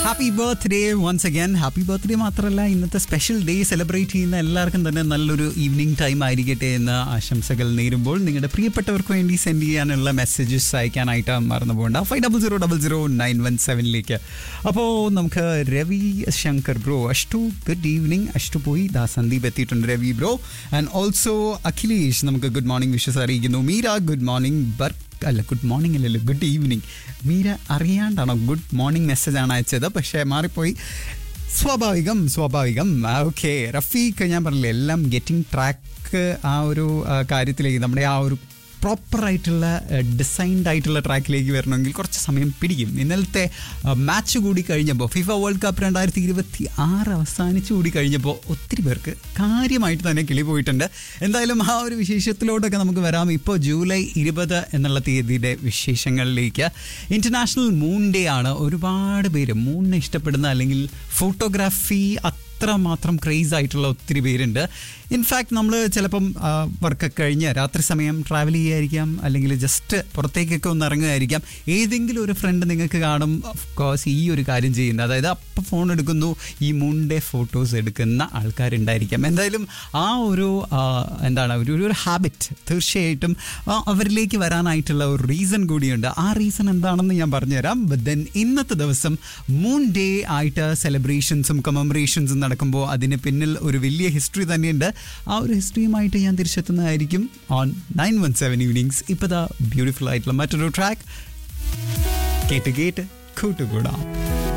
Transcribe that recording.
happy birthday once again happy birthday മാത്രമല്ല ഇന്നത്തെ special day celebrate ചെയ്യുന്ന എല്ലാവർക്കും തന്നെ നല്ലൊരു ഈവനിങ് ടൈം ആയിരിക്കട്ടെ എന്ന ആശംസകൾ നേരുമ്പോൾ നിങ്ങളുടെ പ്രിയപ്പെട്ടവർക്ക് വേണ്ടി സെൻഡ് ചെയ്യാനുള്ള മെസ്സേജസ് അയക്കാനായിട്ട് മറന്നു പോകണ്ട five double zero double zero nine one സെവനിലേക്ക് അപ്പോൾ നമുക്ക് Ravi Shankar bro Ashtu good evening Ashtu പോയി ദാ സന്ദീപ് എത്തിയിട്ടുണ്ട് Ravi bro and also Akhilesh നമുക്ക് ഗുഡ് മോർണിംഗ് വിഷസ് അറിയിക്കുന്നു മീര ഗുഡ് മോർണിംഗ് ബർ അല്ല ഗുഡ് മോർണിംഗ് അല്ലല്ലോ ഗുഡ് ഈവനിങ് മീര അറിയാണ്ടാണോ ഗുഡ് മോർണിംഗ് മെസ്സേജ് ആണ് അയച്ചത് പക്ഷേ മാറിപ്പോയി സ്വാഭാവികം സ്വാഭാവികം ഓക്കെ റഫീഖ് ഞാൻ പറഞ്ഞില്ലേ എല്ലാം ഗെറ്റിംഗ് ട്രാക്ക് ആ ഒരു ആ, കാര്യത്തിലേക്ക് നമ്മുടെ ആ ഒരു പ്രോപ്പറായിട്ടുള്ള ഡിസൈൻഡ് ആയിട്ടുള്ള ട്രാക്കിലേക്ക് വരണമെങ്കിൽ കുറച്ച് സമയം പിടിക്കും ഇന്നലത്തെ മാച്ച് കൂടി കഴിഞ്ഞപ്പോൾ ഫിഫ വേൾഡ് കപ്പ് രണ്ടായിരത്തി ഇരുപത്തി ആറ് അവസാനിച്ചു കൂടി കഴിഞ്ഞപ്പോൾ ഒത്തിരി പേർക്ക് കാര്യമായിട്ട് തന്നെ കിളി പോയിട്ടുണ്ട് എന്തായാലും ആ ഒരു വിശേഷത്തിലോട്ടൊക്കെ നമുക്ക് വരാം ഇപ്പോൾ ജൂലൈ ഇരുപത് എന്നുള്ള തീയതിയുടെ വിശേഷങ്ങളിലേക്ക് ഇൻ്റർനാഷണൽ മൂൺ ഡേ ആണ് ഒരുപാട് പേര് മൂണിനെ ഇഷ്ടപ്പെടുന്ന അല്ലെങ്കിൽ ഫോട്ടോഗ്രാഫി അത്രമാത്രം ക്രേസ് ആയിട്ടുള്ള ഒത്തിരി പേരുണ്ട് ഇൻഫാക്ട് നമ്മൾ ചിലപ്പം വർക്കൊക്കെ കഴിഞ്ഞ് രാത്രി സമയം ട്രാവൽ ചെയ്യുമായിരിക്കാം അല്ലെങ്കിൽ ജസ്റ്റ് പുറത്തേക്കൊക്കെ ഒന്ന് ഇറങ്ങുമായിരിക്കാം ഏതെങ്കിലും ഒരു ഫ്രണ്ട് നിങ്ങൾക്ക് കാണും ഓഫ് കോഴ്സ് ഈ ഒരു കാര്യം ചെയ്യുന്നത് അതായത് അപ്പം ഫോൺ എടുക്കുന്നു ഈ മൂണിൻ്റെ ഫോട്ടോസ് എടുക്കുന്ന ആൾക്കാരുണ്ടായിരിക്കാം എന്തായാലും ആ ഒരു ആ, എന്താണ് ഒരു ഒരു ഹാബിറ്റ് തീർച്ചയായിട്ടും ആ, അവരിലേക്ക് വരാനായിട്ടുള്ള ഒരു റീസൺ കൂടിയുണ്ട് ആ റീസൺ എന്താണെന്ന് ഞാൻ പറഞ്ഞുതരാം ബട്ട് ദെൻ ഇന്നത്തെ ദിവസം മൂൺ ഡേ ആയിട്ട് സെലിബ്രേഷൻസും കമമറേഷൻസും നടക്കുമ്പോൾ അതിന് പിന്നിൽ ഒരു വലിയ ഹിസ്റ്ററി തന്നെയുണ്ട് ആ ഒരു ഹിസ്റ്ററിയുമായിട്ട് ഞാൻ തിരിച്ചെത്തുന്നതായിരിക്കും on nine one seven evenings ഇപ്പോൾ ദാ ബ്യൂട്ടിഫുൾ ആയിട്ടുള്ള മറ്റൊരു ട്രാക്ക് കേട്ട് കേട്ട് കൂട്ടുകൂടാം